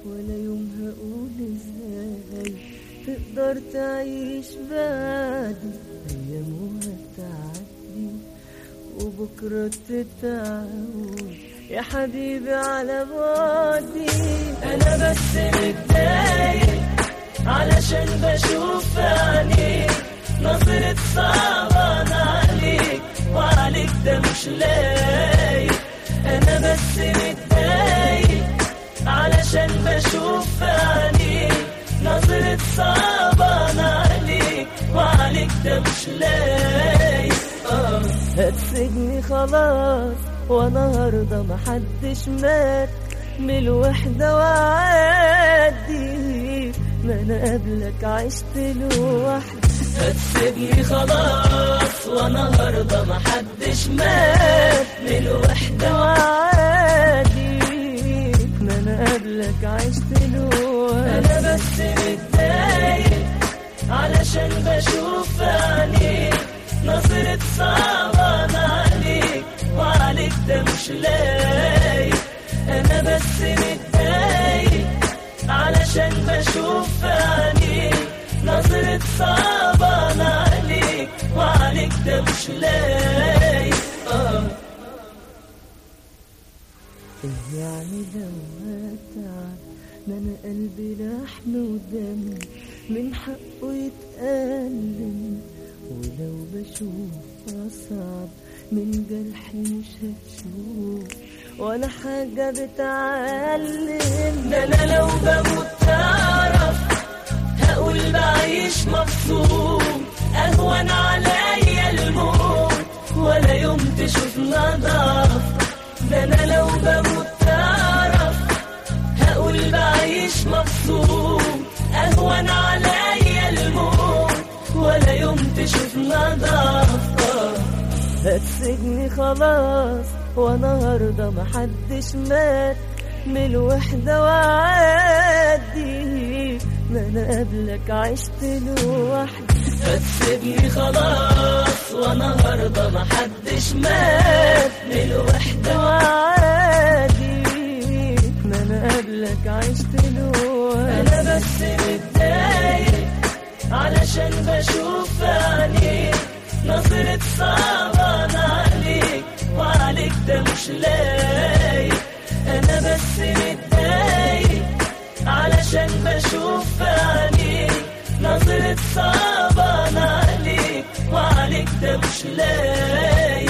ولا يوم هقول ازاي تقدر تعيش بعدي ايامها تعدي وبكرة تتعود يا حبيبي على بعدي انا بس متضايق علشان بشوف عينيك نظرة صعبان عليك وعليك ده مش لايق انا بس متضايق علشان بشوف عينيك نظرة صعبان عليك وعليك ده مش لايق آه. هتسجني خلاص وانا هرضى محدش مات من الوحدة وعادي ما انا قبلك عشت لوحدي هتسيبني خلاص وانا هرضى محدش مات من الوحدة وعادي ما انا قبلك عشت لوحدي انا بس متضايق علشان بشوف عينيك نظرة صعبان عليك وعليك ده مش لايق انا بس متضايق علشان بشوف عينيك نظرة صعبان عليك وعليك ده مش لايق آه. إيه يعني لو هتعب ما انا قلبي لحم ودم من حقه يتألم ولو بشوف أصعب من جرحي مش هتشوف ولا حاجة بتعلم ده أنا لو بموت تعرف هقول بعيش مبسوط أهون عليا الموت ولا يوم تشوفنا ضعف ده أنا لو بموت تعرف هقول بعيش مبسوط أهون عليا الموت ولا يوم تشوفنا ضعف هتسجني خلاص وانا هرضى محدش مات من الوحدة وعادي ما انا قبلك عشت لوحدي هتسيبني خلاص وانا هرضى محدش مات من الوحدة وعادي ما انا قبلك عشت لوحدي انا بس متضايق علشان بشوف عينيك نظرة صعبان عليك وعليك ده مش لايق انا بس متضايق علشان بشوف عينيك نظرة صعبان عليك وعليك ده مش لايق